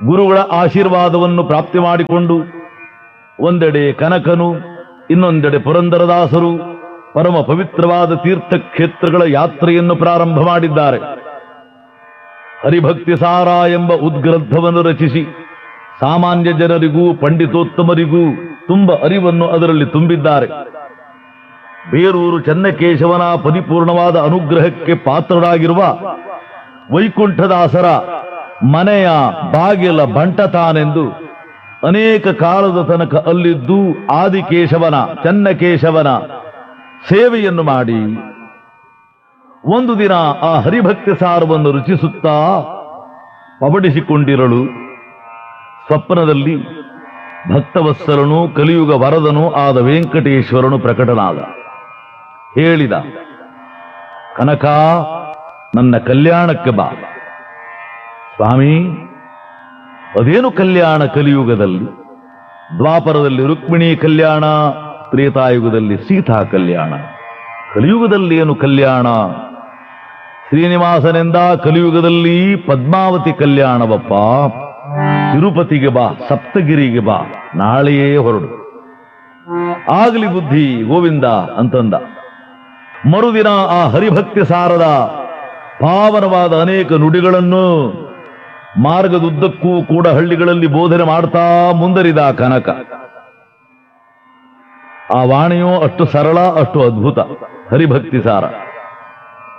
ಗುರುಗಳ ಆಶೀರ್ವಾದವನ್ನು ಪ್ರಾಪ್ತಿ ಮಾಡಿಕೊಂಡು ಒಂದೆಡೆ ಕನಕನು ಇನ್ನೊಂದೆಡೆ ಪುರಂದರದಾಸರು ಪರಮ ಪವಿತ್ರವಾದ ತೀರ್ಥಕ್ಷೇತ್ರಗಳ ಯಾತ್ರೆಯನ್ನು ಪ್ರಾರಂಭ ಮಾಡಿದ್ದಾರೆ ಹರಿಭಕ್ತಿ ಸಾರ ಎಂಬ ಉದ್ಗ್ರಂಥವನ್ನು ರಚಿಸಿ ಸಾಮಾನ್ಯ ಜನರಿಗೂ ಪಂಡಿತೋತ್ತಮರಿಗೂ ತುಂಬ ಅರಿವನ್ನು ಅದರಲ್ಲಿ ತುಂಬಿದ್ದಾರೆ ಬೇರೂರು ಚನ್ನಕೇಶವನ ಪರಿಪೂರ್ಣವಾದ ಅನುಗ್ರಹಕ್ಕೆ ಪಾತ್ರರಾಗಿರುವ ವೈಕುಂಠದಾಸರ ಮನೆಯ ಬಾಗಿಲ ಬಂಟತಾನೆಂದು ಅನೇಕ ಕಾಲದ ತನಕ ಅಲ್ಲಿದ್ದು ಆದಿಕೇಶವನ ಚನ್ನಕೇಶವನ ಸೇವೆಯನ್ನು ಮಾಡಿ ಒಂದು ದಿನ ಆ ಹರಿಭಕ್ತಿ ಸಾರವನ್ನು ರುಚಿಸುತ್ತಾ ಪಬಡಿಸಿಕೊಂಡಿರಳು ಸ್ವಪ್ನದಲ್ಲಿ ಭಕ್ತವತ್ಸಲನು ಕಲಿಯುಗ ವರದನು ಆದ ವೆಂಕಟೇಶ್ವರನು ಪ್ರಕಟನಾದ ಹೇಳಿದ ಕನಕ ನನ್ನ ಕಲ್ಯಾಣಕ್ಕೆ ಬಾ ಸ್ವಾಮಿ ಅದೇನು ಕಲ್ಯಾಣ ಕಲಿಯುಗದಲ್ಲಿ ದ್ವಾಪರದಲ್ಲಿ ರುಕ್ಮಿಣಿ ಕಲ್ಯಾಣ ತ್ರೇತಾಯುಗದಲ್ಲಿ ಸೀತಾ ಕಲ್ಯಾಣ ಕಲಿಯುಗದಲ್ಲಿ ಏನು ಕಲ್ಯಾಣ ಶ್ರೀನಿವಾಸನೆಂದ ಕಲಿಯುಗದಲ್ಲಿ ಪದ್ಮಾವತಿ ಕಲ್ಯಾಣವಪ್ಪ ತಿರುಪತಿಗೆ ಬಾ ಸಪ್ತಗಿರಿಗೆ ಬಾ ನಾಳೆಯೇ ಹೊರಡು ಆಗಲಿ ಬುದ್ಧಿ ಗೋವಿಂದ ಅಂತಂದ ಮರುದಿನ ಆ ಹರಿಭಕ್ತಿ ಸಾರದ ಪಾವನವಾದ ಅನೇಕ ನುಡಿಗಳನ್ನು ಮಾರ್ಗದುದ್ದಕ್ಕೂ ಕೂಡ ಹಳ್ಳಿಗಳಲ್ಲಿ ಬೋಧನೆ ಮಾಡ್ತಾ ಮುಂದರಿದ ಕನಕ ಆ ವಾಣಿಯು ಅಷ್ಟು ಸರಳ ಅಷ್ಟು ಅದ್ಭುತ ಹರಿಭಕ್ತಿ ಸಾರ